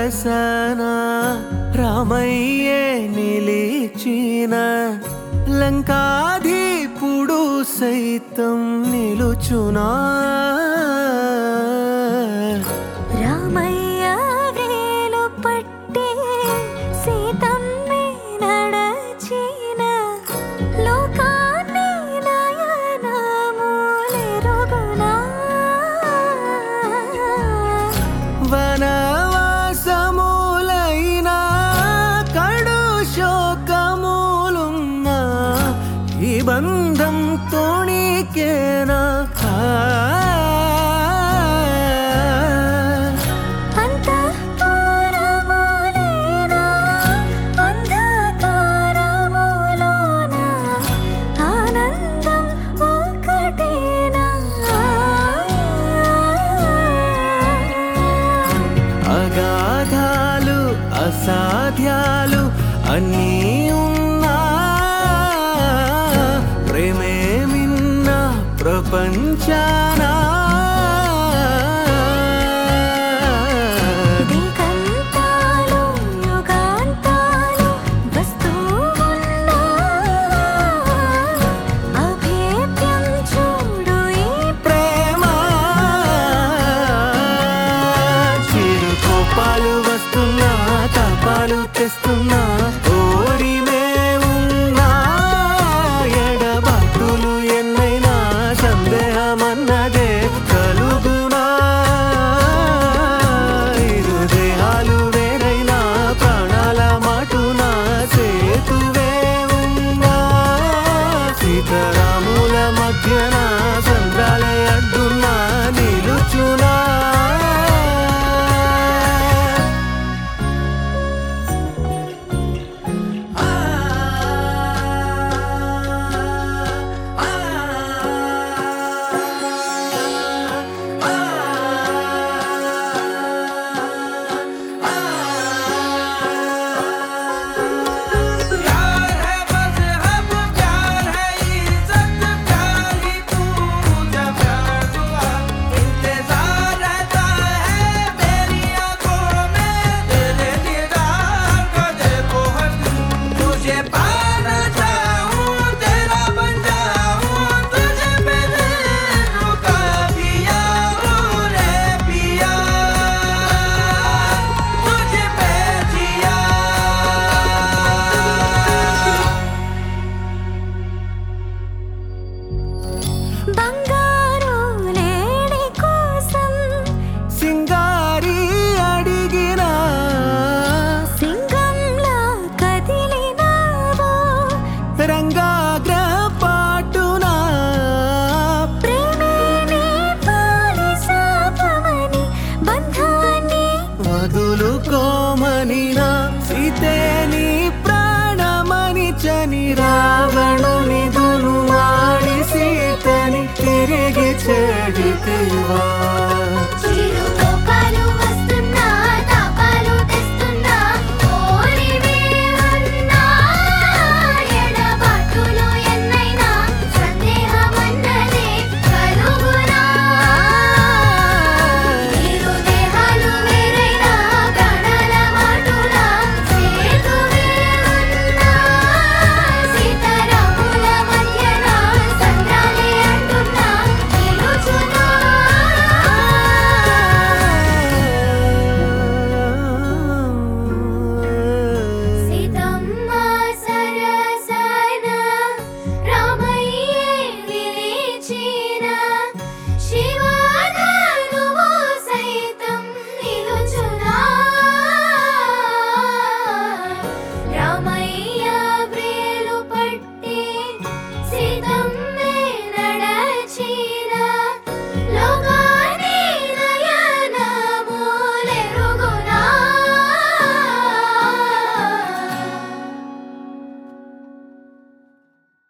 సరసన రామయ్యే నిలిచిన లంకాధీపుడు సైతం నిలుచునా రామయ్య వ్రేలు పట్టి సీతమ్మే నడచిన లోకాన్ని నయనములెరుగునా వనవాసములైన కడు శోకములున్న ఈ బంధం తోణికేనా అంతఃపురములేనా అంధకారములోన ఆనందం ఒకటేనా అగాధాలు అసాధ్యాలు అన్నీ ఉన్నా ప్రేమే మిన్న ప్రపంచానా దిగంతాలు యుగాంతాలు వస్తూ ఉన్నా అభేద్యం చూడు ఈ ప్రేమ చిరు కోపాలు వస్తున్నా తపాలు తెస్తున్నా ఓరిమే ఉన్నా ఎడబాటులు ఎన్నైనా సందేహమన్నదే కలుగునా ఇరు దేహాలు వేరైనా ప్రాణాల మాటున సేతువే ఉన్నా సీతారాముల మధ్యన సంద్రాలే అడ్డున్నా నిలుచునా प्यार है मजहब प्यार है इज्जत प्यार ही पूजा प्यार दुआ इंतजार रहता है मेरी आंखों में तेरे दीदार का देखो हर दिन तुझे पाना चाहूं तेरा बन जाऊं तुझे पे दिल रुका पिया रे पिया तुझे पे जिया బంగారు లేడి కోసం సింగారి అడిగిన సింగంలా కదిలినావో రంగాగ్ర పాటున ప్రేమే నీ పాలి శాపమని బంధాన్ని వదులుకోమని నా సీతే నీ ప్రాణమని చని రావణుని దును మాడి సీతని తిరిగి చెడితివా